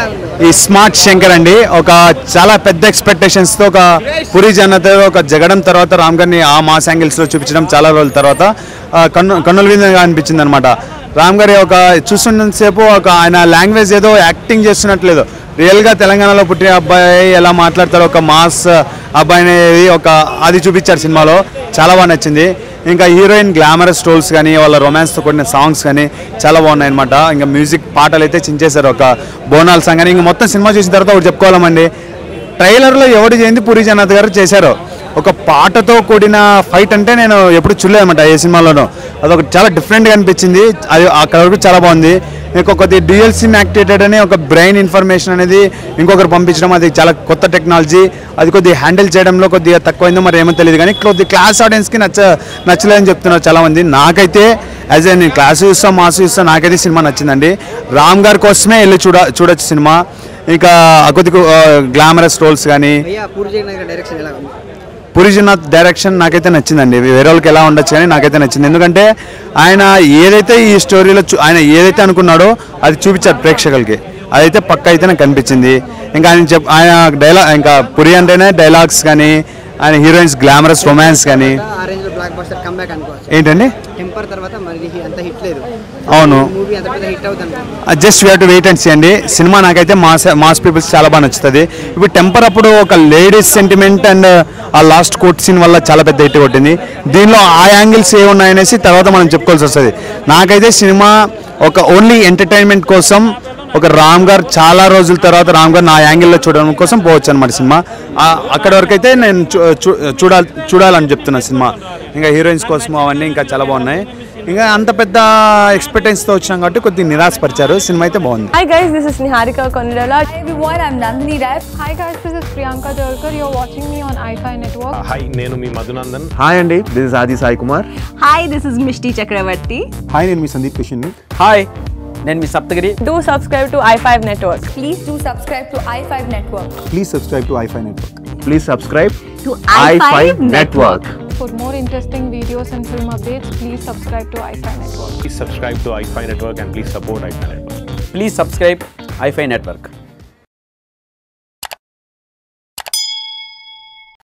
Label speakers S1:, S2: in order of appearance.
S1: ఈ స్మార్ట్ శంకర్ అండి ఒక చాలా పెద్ద ఎక్స్పెక్టేషన్స్ తో ఒక పురి జనత ఒక జగడం తర్వాత రామ్ గారిని ఆ మాస్ యాంగిల్స్ లో చూపించడం చాలా రోజుల తర్వాత ఆ, కన్ను కన్నుల విధంగా అనిపించింది అనమాట రామ్ గారి ఒక చూస్తున్నంతసేపు ఒక ఆయన లాంగ్వేజ్ ఏదో యాక్టింగ్ చేస్తున్నట్లేదు రియల్గా తెలంగాణలో పుట్టిన అబ్బాయి ఎలా మాట్లాడతారో ఒక మాస్ అబ్బాయి అనేది ఒక అది చూపించారు సినిమాలో చాలా బాగా నచ్చింది ఇంకా హీరోయిన్ గ్లామరస్ రోల్స్ కానీ వాళ్ళ రొమాన్స్తో కూడిన సాంగ్స్ కానీ చాలా బాగున్నాయి అనమాట ఇంకా మ్యూజిక్ పాటలు అయితే చించేశారు ఒక బోనాల్ సాంగ్ అని ఇంకా మొత్తం సినిమా చూసిన తర్వాత ఒకటి చెప్పుకోవాలమండి ట్రైలర్లో ఎవడు చేయింది పూరి జగన్నాథ్ గారు చేశారు ఒక పాటతో కూడిన ఫైట్ అంటే నేను ఎప్పుడు చూడలేదన్నమాట ఏ సినిమాలోనూ అదొక చాలా డిఫరెంట్గా అనిపించింది అది అక్కడ వరకు చాలా బాగుంది ఇంకొకటి డ్యూయల్ సిమ్ యాక్టివేటెడ్ అని ఒక బ్రెయిన్ ఇన్ఫర్మేషన్ అనేది ఇంకొకరు పంపించడం అది చాలా కొత్త టెక్నాలజీ అది కొద్దిగా హ్యాండిల్ చేయడంలో కొద్దిగా తక్కువైందో మరి ఏమో తెలియదు కానీ కొద్ది క్లాస్ ఆడియన్స్కి నచ్చ నచ్చలేదని చెప్తున్నారు చాలామంది నాకైతే యాజ్ ఏ నేను క్లాస్ చూస్తా మాస్ చూస్తా నాకైతే సినిమా నచ్చిందండి రామ్ గారి కోసమే వెళ్ళి చూడ చూడొచ్చు సినిమా ఇంకా కొద్ది గ్లామరస్ రోల్స్ కానీ
S2: భయ్యా పూరి జగన్నాథ్ డైరెక్షన్ ఎలా ఉంది
S1: పురిజనాథ్ డైరెక్షన్ నాకైతే నచ్చిందండి వేరే వాళ్ళకి ఎలా ఉండొచ్చు కానీ నాకైతే నచ్చింది ఎందుకంటే ఆయన ఏదైతే ఈ స్టోరీలో చూ- ఆయన ఏదైతే అనుకున్నాడో అది చూపించారు ప్రేక్షకులకి అదైతే పక్క అయితే నాకు కనిపించింది ఇంకా ఆయన చెప్ ఆయన డైలాగ్ ఇంకా పురి అంటేనే డైలాగ్స్ కానీ ఆయన హీరోయిన్స్ గ్లామరస్ రొమాన్స్ కానీ
S2: ఆ రేంజ్ లో బ్లాక్ బస్టర్ కమ్బ్యాక్ అనుకోవచ్చు
S1: ఏంటండి
S2: టెంపర్ తర్వాత మరి అంత హిట్ లేదు
S1: అవును
S2: మూవీ అంత పెద్ద హిట్ అవుతుంది
S1: just we to wait and see అండి సినిమా నాకైతే మాస్ మాస్ పీపుల్స్ చాలా బాగా నచ్చుతుంది ఇప్పుడు టెంపర్ అప్పుడు ఒక లేడీస్ సెంటిమెంట్ అండ్ ఆ లాస్ట్ కోట్ సీన్ వల్ల చాలా పెద్ద హిట్ కొట్టింది దీనిలో ఆ యాంగిల్స్ ఏ ఉన్నాయనేసి తర్వాత మనం చెప్పుకోవాల్సి వస్తుంది నాకైతే సినిమా ఒక ఓన్లీ ఎంటర్టైన్మెంట్ కోసం ఒక రామ్ గారు చాలా రోజుల తర్వాత రామ్ గారు నా యాంగిల్లో చూడడం కోసం పోవచ్చు అనమాట సినిమా ఆ- అక్కడి వరకు అయితే నేను చూ- చూ- చూడాలి చూడాలని చెప్తున్నా సినిమా ఇంకా హీరోయిన్స్ కోసం అవన్నీ ఇంకా చాలా బాగున్నాయి ఇంకా అంత పెద్ద ఎక్స్పెక్టెన్స్తో వచ్చినాం కాబట్టి కొద్దిగా నిరాశపరిచారు సినిమా అయితే బాగుంది
S3: Hi guys, this is Niharika Kondala.
S4: Hi everyone, I'm Nandini Rai.
S3: Hi guys, this is Priyanka Jalkar. You're watching me on iFi Network.
S5: Hi నేను మీ మధునందన్
S1: హాయ్ అండి this is Aadi Sai Kumar
S6: Hi, this is Mishti Chakravarti.
S1: Hi నేను మీ Sandeep Kishan
S7: hi నేను మీ Saptagiri
S3: Do subscribe to i5 Network.
S4: Please do subscribe to i5 Network.
S1: Please subscribe to iFi network please subscribe
S6: To i5 Network.
S3: For more interesting videos and film updates, please subscribe to iFi Network.
S5: Please subscribe to iFi network and please support iFi network
S7: please subscribe iFi network